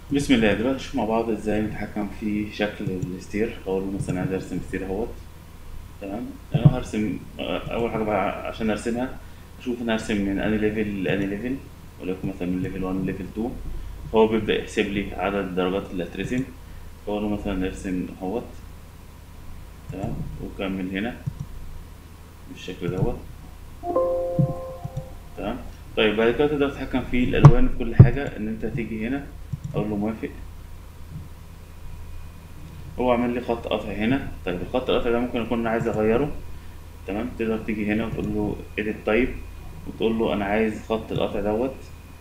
بسم الله دلوقتي نشوف مع بعض ازاي نتحكم في شكل الستير اقول له مثلا عايز ارسم ستير اهوت تمام انا هرسم اول حاجه بقى عشان ارسمها اشوف انا هرسم من انهي ليفل لانهي ليفل وليكن مثلا من ليفل 1 ليفل 2 فهو بيبدا يحسب لي عدد الدرجات اللي هترسم فاقول له مثلا ارسم اهوت تمام وكمل هنا بالشكل دوت تمام طيب بعد كده تقدر تتحكم في الالوان في كل حاجه ان انت تيجي هنا اقول له موافق هو عمل لي خط قطع هنا طيب الخط القطع ده ممكن اكون عايز اغيره تمام تقدر تيجي هنا وتقول له edit type وتقول له انا عايز خط القطع دوت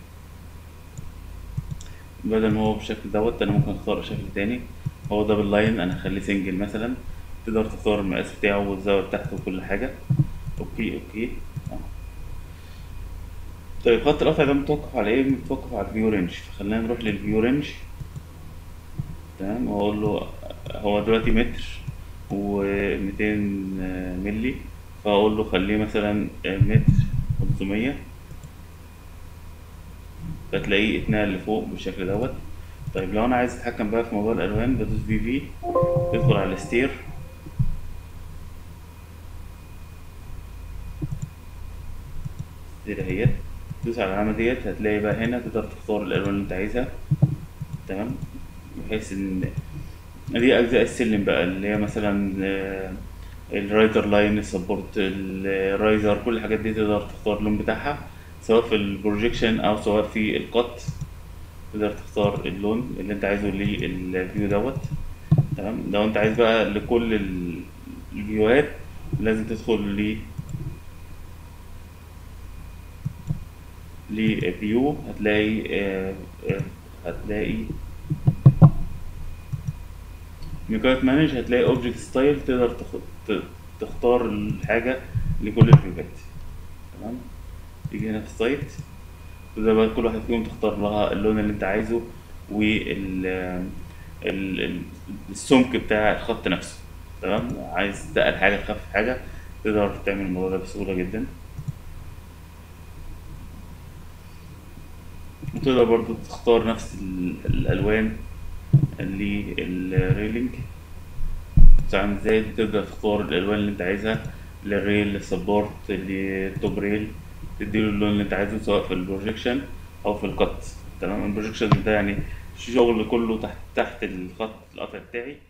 بدل ما هو بالشكل دوت انا ممكن اختار شكل تاني هو ده باللاين انا اخليه سنجل مثلا تقدر تختار المقاس بتاعه والزاويه بتاعته وكل حاجه اوكي اوكي آه. طيب خط القطع ده متوقف على ايه متوقف على الفيو رينج فخلينا نروح للفيو رينج تمام واقول له هو دلوقتي متر و200 ملي فاقول له خليه مثلا متر 500 فتلاقيه اتنقل لفوق بالشكل دوت طيب لو انا عايز اتحكم بقى في موضوع الالوان بدوس في في تدخل على الستير ستير اهيت تدوس على العلامة ديت هتلاقي بقى هنا تقدر تختار الالوان اللي انت عايزها تمام بحيث ان دي اجزاء السلم بقى اللي هي مثلا الرايدر لاين السبورت الرايزر كل الحاجات دي تقدر تختار اللون بتاعها سواء في البروجيكشن او سواء في القط تقدر تختار اللون اللي انت عايزه للفيو دوت تمام لو انت عايز بقى لكل الفيوهات لازم تدخل ل لفيو هتلاقي آه آه هتلاقي ميكايت مانج هتلاقي اوبجكت ستايل تقدر تختار الحاجة لكل الفيوهات تمام تيجي هنا في السايت تقدر بقى كل واحد فيهم تختار لها اللون اللي انت عايزه وال السمك بتاع الخط نفسه تمام عايز تقل حاجة تخفف حاجة تقدر تعمل الموضوع ده بسهولة جدا وتقدر برضو تختار نفس الألوان للريلينج عامل ازاي تقدر تختار الألوان اللي انت عايزها للريل للسبورت للتوب ريل تديله اللون اللي انت عايزه سواء في البروجيكشن او في القط تمام البروجيكشن ده يعني الشغل كله تحت تحت الخط القطع بتاعي